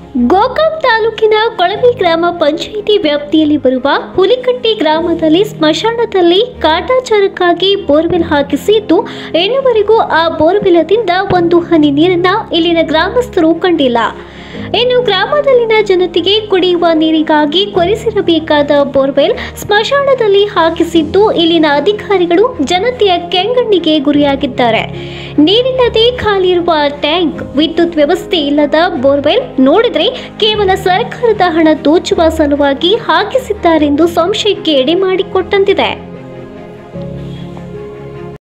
ಗೋಕಾಕ್ ತಾಲೂಕಿನ ಕೊಳವಿ ಗ್ರಾಮ ಪಂಚಾಯಿತಿ ವ್ಯಾಪ್ತಿಯಲ್ಲಿ ಬರುವ ಹುಲಿಕಟ್ಟಿ ಗ್ರಾಮದಲ್ಲಿ ಸ್ಮಶಾನದಲ್ಲಿ ಕಾಟಾಚಾರಕ್ಕಾಗಿ ಬೋರ್ವೆಲ್ ಹಾಕಿಸಿದ್ದು ಇನ್ನುವರೆಗೂ ಆ ಬೋರ್ವೆಲದಿಂದ ಒಂದು ಹನಿ ನೀರನ್ನ ಇಲ್ಲಿನ ಗ್ರಾಮಸ್ಥರು ಕಂಡಿಲ್ಲ ಇನ್ನು ಗ್ರಾಮದಲ್ಲಿನ ಜನತೆಗೆ ಕುಡಿಯುವ ನೀರಿಗಾಗಿ ಕೊರೆಸಿರಬೇಕಾದ ಬೋರ್ವೆಲ್ ಸ್ಮಶಾನದಲ್ಲಿ ಹಾಕಿಸಿದ್ದು ಇಲ್ಲಿನ ಅಧಿಕಾರಿಗಳು ಜನತೆಯ ಕೆಂಗಣ್ಣಿಗೆ ಗುರಿಯಾಗಿದ್ದಾರೆ ನೀರಿಲ್ಲದೆ ಖಾಲಿ ಇರುವ ಟ್ಯಾಂಕ್ ವಿದ್ಯುತ್ ವ್ಯವಸ್ಥೆ ಇಲ್ಲದ ಬೋರ್ವೆಲ್ ನೋಡಿದ್ರೆ ಕೇವಲ ಸರ್ಕಾರದ ಹಣ ದೋಚುವ ಸಲುವಾಗಿ ಹಾಕಿಸಿದ್ದಾರೆಂದು ಸಂಶಯಕ್ಕೆ ಎಡೆ ಮಾಡಿಕೊಟ್ಟಂತಿದೆ